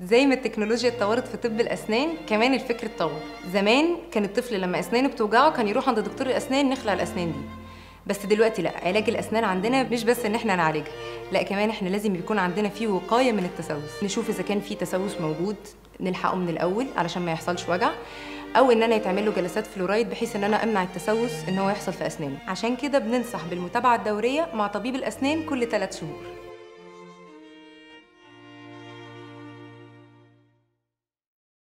زي ما التكنولوجيا اتطورت في طب الاسنان كمان الفكر اتطور زمان كان الطفل لما اسنانه بتوجعه كان يروح عند دكتور الاسنان نخلع الاسنان دي بس دلوقتي لا علاج الاسنان عندنا مش بس ان احنا نعالجها لا كمان احنا لازم يكون عندنا فيه وقايه من التسوس نشوف اذا كان في تسوس موجود نلحقه من الاول علشان ما يحصلش وجع او ان انا يتعمل له جلسات فلورايد بحيث ان انا امنع التسوس ان هو يحصل في اسنانه عشان كده بننصح بالمتابعه الدوريه مع طبيب الاسنان كل 3 شهور